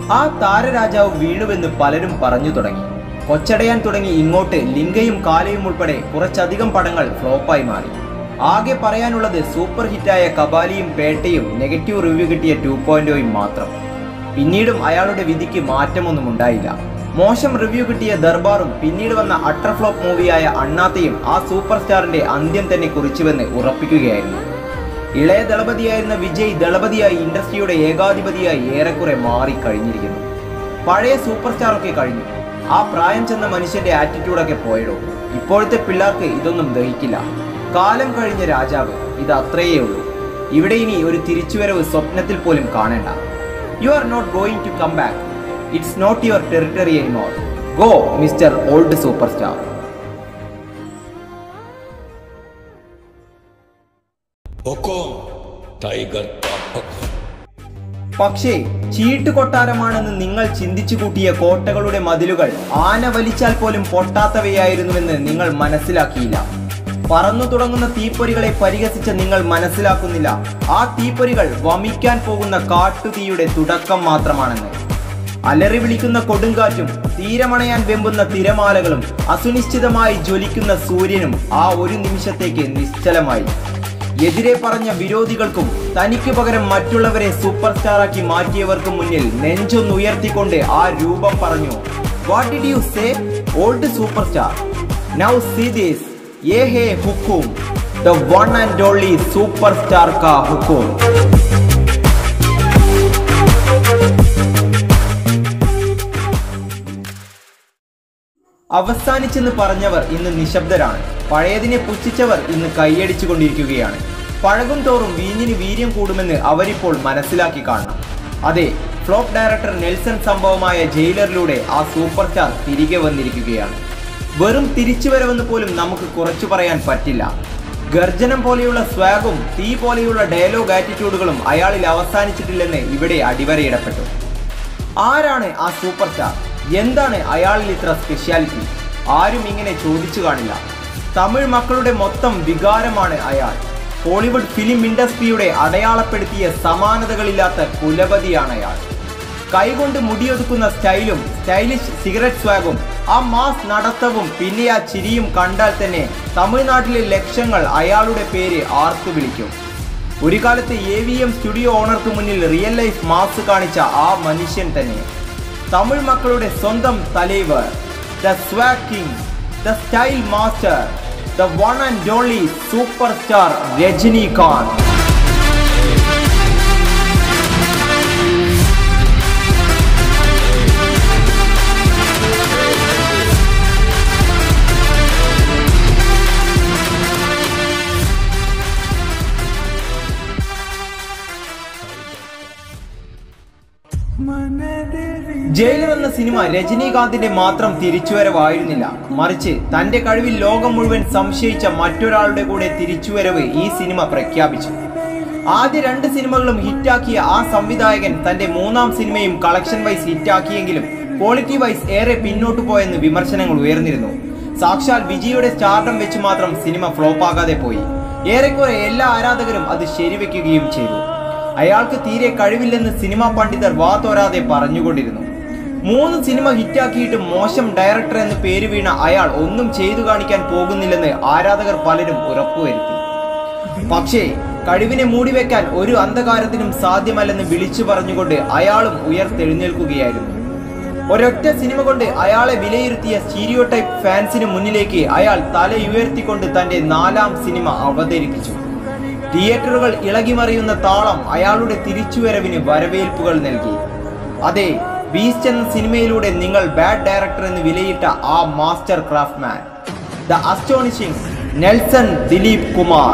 ആ താരരാജാവ് വീണുവെന്ന് പലരും പറഞ്ഞു തുടങ്ങി കൊച്ചടയാൻ തുടങ്ങി ഇങ്ങോട്ട് ലിംഗയും കാലയും ഉൾപ്പെടെ കുറച്ചധികം പടങ്ങൾ ഫ്ലോപ്പായി മാറി ആകെ പറയാനുള്ളത് സൂപ്പർ ഹിറ്റായ കബാലിയും പേട്ടയും നെഗറ്റീവ് റിവ്യൂ കിട്ടിയ ടു പോയിന്റോയും മാത്രം പിന്നീടും അയാളുടെ വിധിക്ക് മാറ്റമൊന്നും ഉണ്ടായില്ല മോശം റിവ്യൂ കിട്ടിയ ദർബാറും പിന്നീട് വന്ന അട്ടർ ഫ്ലോപ്പ് മൂവിയായ അണ്ണാത്തയും ആ സൂപ്പർ സ്റ്റാറിന്റെ അന്ത്യം തന്നെ കുറിച്ചുവെന്ന് ഉറപ്പിക്കുകയായിരുന്നു ഇളയ ദളപതിയായിരുന്ന വിജയ് ദളപതിയായി ഇൻഡസ്ട്രിയുടെ ഏകാധിപതിയായി ഏറെക്കുറെ മാറി കഴിഞ്ഞിരിക്കുന്നു പഴയ സൂപ്പർ സ്റ്റാർ ഒക്കെ കഴിഞ്ഞു ആ പ്രായം ചെന്ന മനുഷ്യന്റെ ആറ്റിറ്റ്യൂഡൊക്കെ പോയിടോ ഇപ്പോഴത്തെ പിള്ളേർക്ക് ഇതൊന്നും ദഹിക്കില്ല കാലം കഴിഞ്ഞ രാജാവ് ഇത് അത്രയേ ഉള്ളൂ ഇവിടെ ഇനി ഒരു തിരിച്ചുവരവ് സ്വപ്നത്തിൽ പോലും കാണേണ്ട you are not going to come back it's not your territory anymore go mister old super star हुकुम टाइगर का हुक्म പക്ഷേ ചീട്ട് കൊട്ടാരമാണെന്ന് നിങ്ങൾ ചിന്തിച്ചു കൂട്ടിയ കോട്ടകളുടെ മതിലുകൾ ആന വലിച്ചാൽ പോലും പൊട്ടാത്തവയായിരുന്നുവെന്ന് നിങ്ങൾ മനസ്സിലാക്കിയില്ല പറന്നു തുടങ്ങുന്ന തീപ്പൊരികളെ പരിഹസിച്ച നിങ്ങൾ മനസ്സിലാക്കുന്നില്ല ആ തീപ്പൊരികൾ വമിക്കാൻ പോകുന്ന കാട്ടുതീയുടെ തുടക്കം മാത്രമാണെന്ന് അലറി വിളിക്കുന്ന കൊടുങ്കാറ്റും തീരമണയാൻ വെമ്പുന്ന തിരമാലകളും അസുനിശ്ചിതമായി ജ്വലിക്കുന്ന സൂര്യനും ആ ഒരു നിമിഷത്തേക്ക് നിശ്ചലമായി എതിരെ പറഞ്ഞ വിരോധികൾക്കും തനിക്ക് പകരം മറ്റുള്ളവരെ സൂപ്പർ സ്റ്റാറാക്കി മാറ്റിയവർക്കും മുന്നിൽ നെഞ്ചൊന്നുയർത്തിക്കൊണ്ട് ആ രൂപം പറഞ്ഞു what did you say old super star now see this a hey ഹുക്കും the one and only super star കാ ഹുക്കും അവസാനിച്ചെന്ന് പറഞ്ഞവർ ഇന്ന് നിശബ്ദരാണ് പഴയതിനെ പുച്ഛിച്ചവർ ഇന്ന് കൈയടിച്ചു കൊണ്ടിരിക്കുകയാണ് പഴകും തോറും വീഞ്ഞിന് വീര്യം കൂടുമെന്ന് അവരിപ്പോൾ മനസ്സിലാക്കി കാണണം അതെ ഫ്ലോപ്പ് ഡയറക്ടർ നെൽസൺ സംഭവമായ ജയിലറിലൂടെ ആ സൂപ്പർ സ്റ്റാർ തിരികെ വന്നിരിക്കുകയാണ് വെറും തിരിച്ചുവരവെന്ന് പോലും നമുക്ക് കുറച്ചു പറയാൻ പറ്റില്ല ഗർജനം പോലെയുള്ള സ്വാഗും തീ പോലെയുള്ള ഡയലോഗ് ആറ്റിറ്റ്യൂഡുകളും അയാളിൽ അവസാനിച്ചിട്ടില്ലെന്ന് ഇവിടെ അടിവരയിടപ്പെട്ടു ആരാണ് ആ സൂപ്പർ സ്റ്റാർ എന്താണ് അയാളിൽ ഇത്ര സ്പെഷ്യാലിറ്റി ആരും ഇങ്ങനെ ചോദിച്ചു കാണില്ല തമിഴ് മക്കളുടെ മൊത്തം വികാരമാണ് അയാൾ ഹോളിവുഡ് ഫിലിം ഇൻഡസ്ട്രിയുടെ അടയാളപ്പെടുത്തിയ സമാനതകളില്ലാത്ത കുലപതിയാണ് അയാൾ കൈകൊണ്ട് മുടിയൊതുക്കുന്ന സ്റ്റൈലും സ്റ്റൈലിഷ് സിഗരറ്റ് സ്വാഗും ആ മാസ് നടത്തവും പിന്നെ ആ ചിരിയും കണ്ടാൽ തന്നെ തമിഴ്നാട്ടിലെ ലക്ഷങ്ങൾ അയാളുടെ പേര് ആർത്തു വിളിക്കും ഒരു കാലത്ത് എ വി എം സ്റ്റുഡിയോ ഓണർക്ക് മുന്നിൽ റിയൽ ലൈഫ് മാസ് കാണിച്ച ആ മനുഷ്യൻ തന്നെ തമിഴ് മക്കളുടെ സ്വന്തം Thalaivar the swag king the style master the one and only super star Rajinikanth Jailer എന്ന സിനിമ രജനീകാന്തിന്റെ മാത്രം തിരിച്ചുവരവായിരുന്നില്ല മറിച്ച് തന്റെ കഴിവിൽ ലോകം മുഴുവൻ സംശയിച്ച മറ്റൊരാളുടെ കൂടെ തിരിച്ചുവരവ് ഈ സിനിമ പ്രഖ്യാപിച്ചു ആദ്യ രണ്ട് സിനിമകളും ഹിറ്റാക്കിയ ആ സംവിധായകൻ തന്റെ മൂന്നാം സിനിമയും കളക്ഷൻ വൈസ് ഹിറ്റാക്കിയെങ്കിലും ക്വാളിറ്റി വൈസ് ഏറെ പിന്നോട്ടു പോയെന്ന് വിമർശനങ്ങൾ ഉയർന്നിരുന്നു സാക്ഷാൽ വിജയുടെ സ്റ്റാർഡം വെച്ച് മാത്രം സിനിമ ഫ്ലോപ്പാകാതെ പോയി ഏറെക്കുറെ എല്ലാ ആരാധകരും അത് ശരിവെക്കുകയും ചെയ്തു അയാൾക്ക് തീരെ കഴിവില്ലെന്ന് സിനിമാ പണ്ഡിതർ വാ തോരാതെ പറഞ്ഞുകൊണ്ടിരുന്നു മൂന്ന് സിനിമ ഹിറ്റാക്കിയിട്ടും മോശം ഡയറക്ടർ എന്ന് പേര് വീണ അയാൾ ഒന്നും ചെയ്തു കാണിക്കാൻ പോകുന്നില്ലെന്ന് ആരാധകർ പലരും ഉറപ്പുവരുത്തി പക്ഷേ കഴിവിനെ മൂടിവെക്കാൻ ഒരു അന്ധകാരത്തിനും സാധ്യമല്ലെന്ന് വിളിച്ചു പറഞ്ഞുകൊണ്ട് അയാളും ഉയർത്തെഴുന്നേൽക്കുകയായിരുന്നു ഒരൊറ്റ സിനിമ കൊണ്ട് അയാളെ വിലയിരുത്തിയ സ്റ്റീരിയോ ടൈപ്പ് ഫാൻസിന് മുന്നിലേക്ക് അയാൾ തലയുയർത്തിക്കൊണ്ട് തന്റെ നാലാം സിനിമ അവതരിപ്പിച്ചു തിയേറ്ററുകൾ ഇളകിമറിയുന്ന താളം അയാളുടെ തിരിച്ചുവരവിന് വരവേൽപ്പുകൾ നൽകി അതെ ബീസ്റ്റ് എന്ന സിനിമയിലൂടെ നിങ്ങൾ ബാഡ് ഡയറക്ടർ എന്ന് വിലയിട്ട ആ master craftsman the astonishing Nelson Dilip Kumar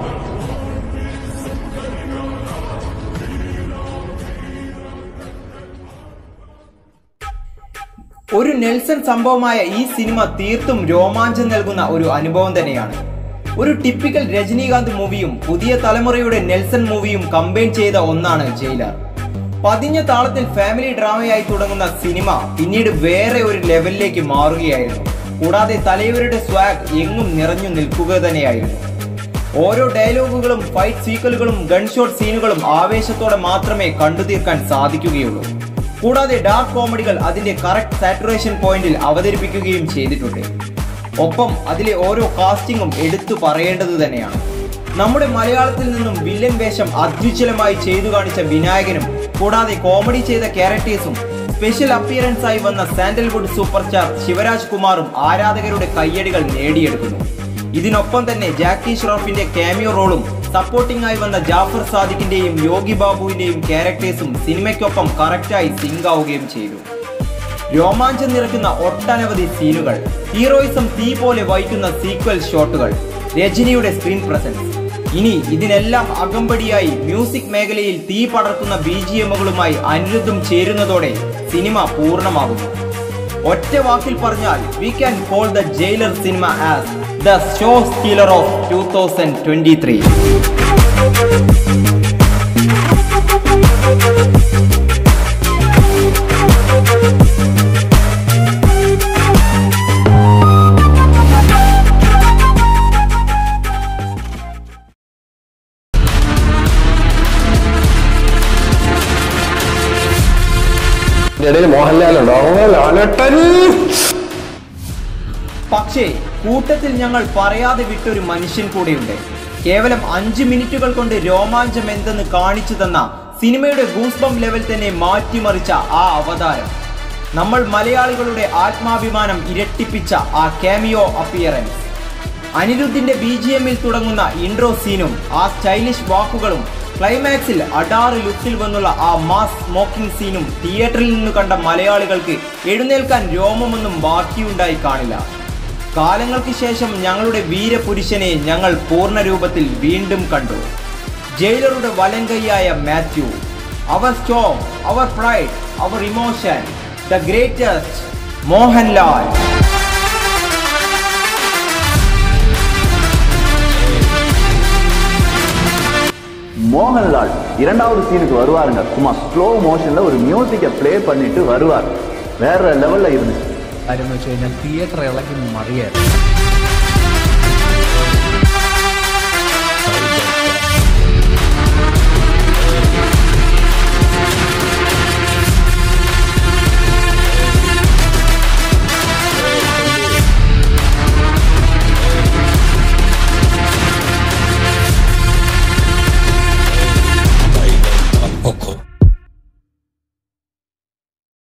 ഒരു നെൽസൺ സംഭവമായ ഈ സിനിമ തീർത്തും രോമാഞ്ചം നൽകുന്ന ഒരു അനുഭവം തന്നെയാണ് ഒരു ടിപ്പിക്കൽ രജനീകാന്ത് മൂവിയും പുതിയ തലമുറയുടെ നെൽസൺ മൂവിയും കമ്പൈൻ ചെയ്ത ഒന്നാണ് ജയിലർ പതിഞ്ഞ താളത്തിൽ ഫാമിലി ഡ്രാമയായി തുടങ്ങുന്ന സിനിമ പിന്നീട് വേറെ ഒരു ലെവലിലേക്ക് മാറുകയായിരുന്നു കൂടാതെ തലൈവരുടെ സ്വാഗ് എങ്ങും നിറഞ്ഞു നിൽക്കുക തന്നെയായിരുന്നു ഓരോ ഡയലോഗുകളും ഫൈറ്റ് സീക്വലുകളും ഗൺഷോട്ട് സീനുകളും ആവേശത്തോടെ മാത്രമേ കണ്ടു തീർക്കാൻ സാധിക്കുകയുള്ളൂ കൂടാതെ ഡാർക്ക് കോമഡികൾ അതിന്റെ കറക്റ്റ് സാറ്റുറേഷൻ പോയിന്റിൽ അവതരിപ്പിക്കുകയും ചെയ്തിട്ടുണ്ട് ഒപ്പം അതിലെ ഓരോ കാസ്റ്റിംഗും എടുത്തു പറയേണ്ടത് തന്നെയാണ് നമ്മുടെ മലയാളത്തിൽ നിന്നും വില്ലൻ വേഷം അത്യുജ്വലമായി ചെയ്തു കാണിച്ച വിനായകനും കൂടാതെ കോമഡി ചെയ്ത ക്യാരക്ടേഴ്സും സ്പെഷ്യൽ അപ്പിയറൻസ് ആയി വന്ന സാൻഡൽവുഡ് സൂപ്പർ സ്റ്റാർ ശിവരാജ് കുമാറും ആരാധകരുടെ കയ്യടികൾ നേടിയെടുക്കുന്നു ഇതിനൊപ്പം തന്നെ ജാക്കി ഷ്രോഫിന്റെ ക്യാമിയോ റോളും സപ്പോർട്ടിംഗ് ആയി വന്ന ജാഫർ സാദിഖിന്റെയും യോഗി ബാബുവിന്റെയും ക്യാരക്ടേഴ്സും സിനിമയ്ക്കൊപ്പം കറക്റ്റായി സിങ്ക് ആവുകയും ചെയ്തു രോമാഞ്ചം നിറയ്ക്കുന്ന ഒട്ടനവധി സീനുകൾ ഹീറോയിസം തീ പോലെ വഹിക്കുന്ന സീക്വൽ ഷോട്ടുകൾ രജനിയുടെ സ്ക്രീൻ പ്രസൻസ് ഇനി ഇതിനെല്ലാം അകമ്പടിയായി മ്യൂസിക് മേഖലയിൽ തീ പടർത്തുന്ന ബി ജി എമ്മുകളുമായി അനിരുദ്ധം ചേരുന്നതോടെ സിനിമ പൂർണ്ണമാകുന്നു ഒറ്റ വാക്കിൽ പറഞ്ഞാൽ we can call the Jailer സിനിമ as the show stealer of two thousand twenty three ഇടയിൽ മോഹൻലാലുണ്ടോ ലാലേട്ടൻ പക്ഷേ കൂട്ടത്തിൽ ഞങ്ങൾ പറയാതെ വിട്ടൊരു മനുഷ്യൻ കൂടെയുണ്ട് കേവലം അഞ്ച് മിനിറ്റുകൾ കൊണ്ട് രോമാഞ്ചം എന്തെന്ന് കാണിച്ചു തന്ന സിനിമയുടെ ഗൂസ്ബം ലെവൽ തന്നെ മാറ്റിമറിച്ച ആ അവതാരം നമ്മൾ മലയാളികളുടെ ആത്മാഭിമാനം ഇരട്ടിപ്പിച്ച ആ കാമിയോ അപ്പിയറൻസ് അനിരുദ്ധിന്റെ ബി ജി എമ്മിൽ തുടങ്ങുന്ന ഇൻട്രോ സീനും ആ സ്റ്റൈലിഷ് വാക്കുകളും ക്ലൈമാക്സിൽ അഡാറ് ലുക്കിൽ വന്നുള്ള ആ മാസ് സ്മോക്കിംഗ് സീനും തിയേറ്ററിൽ നിന്ന് കണ്ട മലയാളികൾക്ക് എഴുന്നേൽക്കാൻ രോമമൊന്നും ബാക്കിയുണ്ടായി കാണില്ല കാലങ്ങൾക്ക് ശേഷം ഞങ്ങളുടെ വീരപുരുഷനെ ഞങ്ങൾ പൂർണ്ണ രൂപത്തിൽ വീണ്ടും കണ്ടു ജയിലറുടെ വലങ്കയ്യായ Mathew our storm our pride our emotion the greatest Mohanlal Mohanlal இரண்டாவது சீனுக்கு வருவாருங்க சும்மா ஸ்லோ மோஷன்ல ஒரு மியூசிக்கை ப்ளே பண்ணிட்டு வருவார் வேற லெவல்ல இருந்துச்சு കാര്യം എന്ന് വെച്ച് കഴിഞ്ഞാൽ തിയേറ്റർ ഇളകി മറിയായിരുന്നു Tiger Top.